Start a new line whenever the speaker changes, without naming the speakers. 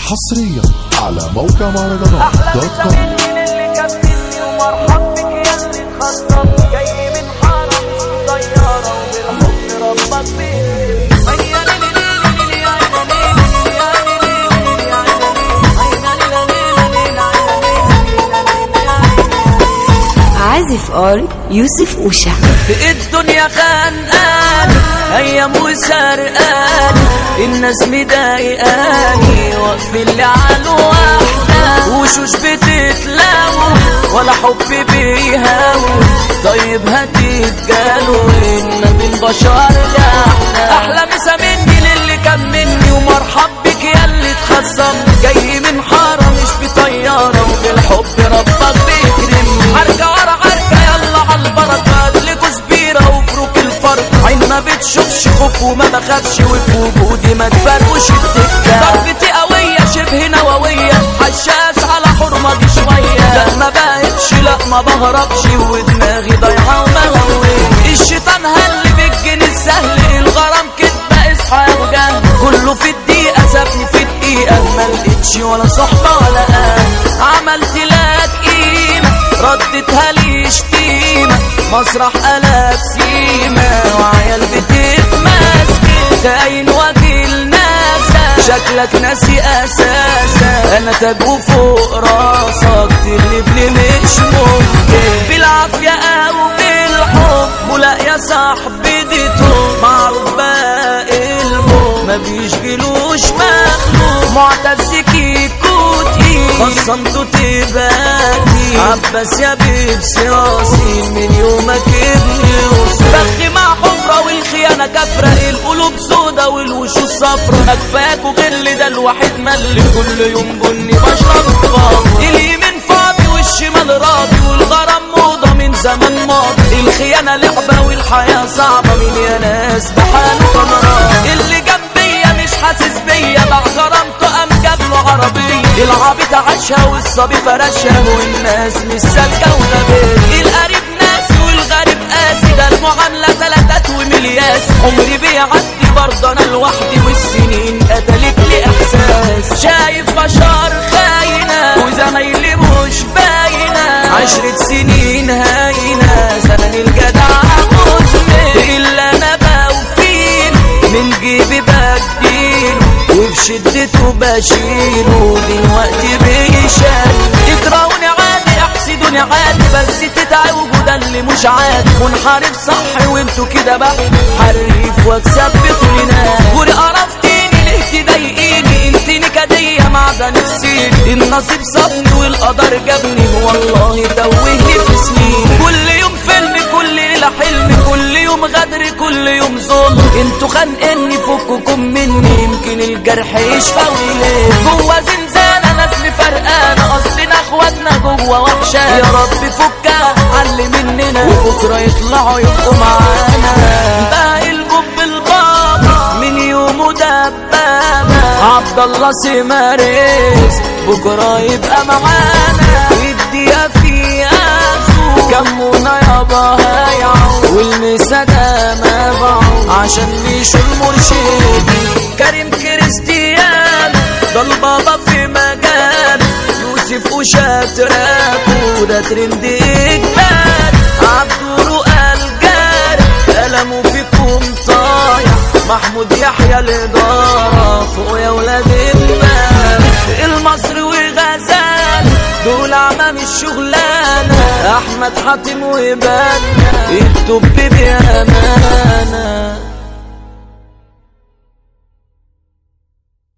حصريا على موقع مهرجانات
احلى
دوت
مسا
كوم
مني للي كملني ومرحب بك يا اللي اتخصم جاي من حارة مش طيارة وبالحب ربك بيه
عازف ار يوسف اوشا
الدنيا خانقاني ايام وسرقاني الناس مضايقاني واقف اللي على الوحدة وشوش بتتلاوى ولا حب بيهاوي طيب هتتجالوا ان من بشر لحنا احلى مسا مني للي كان مني ومرحب بك يا اللي اتخصم جاي من حارة مش بطيارة وبالحب ربك بيكرمني عركة ورا عركة يلا عالبركة ادلكوا سبيرة وفروك الفرق عين ما بتشوفش خوف وما بخافش وفي وجودي ما تفرقش الدكة ضربتي قوية شبه نووية حشاش على حرمة دي شوية لا ما بهبش لا ما بهربش ودماغي ضايعة ومهوية الشيطان هل بالجنيه السهل الغرام كدبة اصحى يا وجاه كله في الدقيقة سابني في دقيقة ما لقيتش ولا صحبة ولا أهل عملت لك قيمة ردتها لي شتيمة مسرح قلب سيمة وعيال بتتمسك تاين وكيل ناسا شكلك ناسي أساسا أنا تاج فوق راسك تغلبني مش ممكن بالعافية أو بالحب ولا يا صاحبي دي توب معروف باقي الموت ما بيشغلوش مخلوق معتز كيكوتي خصمته تباتي عباس يا بيبسي راسي من يومك ابني بخ مع حفرة والخيانة كفرة القلوب سودا والوشوش صفرة أكفاك وغل ده الواحد مل كل يوم بني بشرب فاضي اليمين فاضي والشمال راضي والغرام موضة من زمن ماضي الخيانة لعبة والحياة صعبة مين يا ناس بحاله قمران اللي جنبيا مش حاسس بيا بعد غرامته قام جاب له عربية العبيط عاشها والصبي فرشها والناس مش سالكة ونبيه القريب ناس والغريب قاسي ده المعاملة تلاتات وملياس عمري بيعدي برضه انا لوحدي والسنين قتلت لي احساس شايف بشر خاينة وزمايلي مش باينة عشرة سنين هاينة زمن الجدع مزمن إلا أنا بوفين من جيبي بديله وفي شدته بشيله دلوقتي بيشال يكرهوني عادي يحسدوني عادي بس تتعبوا ده اللي مش عادي منحارب صح وانتوا كده بقى حريف واكسب بطولنا ولي قرفتيني ليه تضايقيني انت نكدية معدن السين النصيب صابني والقدر جابني والله توهني في سنين كل يوم فيلم كل ليلة حلم كل يوم غدر كل يوم ظلم انتوا خانقني فككم مني يمكن الجرح يشفى ويليه جوا زنزانة ناس فرقانة اصلنا اخواتنا جوا وحشة يا رب فكها علي مننا وبكرة يطلعوا يبقوا معانا باقي الجب البابا من يومه دبابة عبد الله سماريس بكرة يبقى معانا الدقيقة في أخو كمونا يابا هيعو والمسا ده مبعو عشان نيشو المرشد كريم كريستيان ده البابا في مجال يوسف وشات رابو ده ترند إجبار عبدو رؤى الجار قلمه فيكم طايح محمود يحيى الإدارة فوق يا ولاد المال المصري وغزال دول عمام الشغلانة أحمد حاتم وبنا التوب بأمانة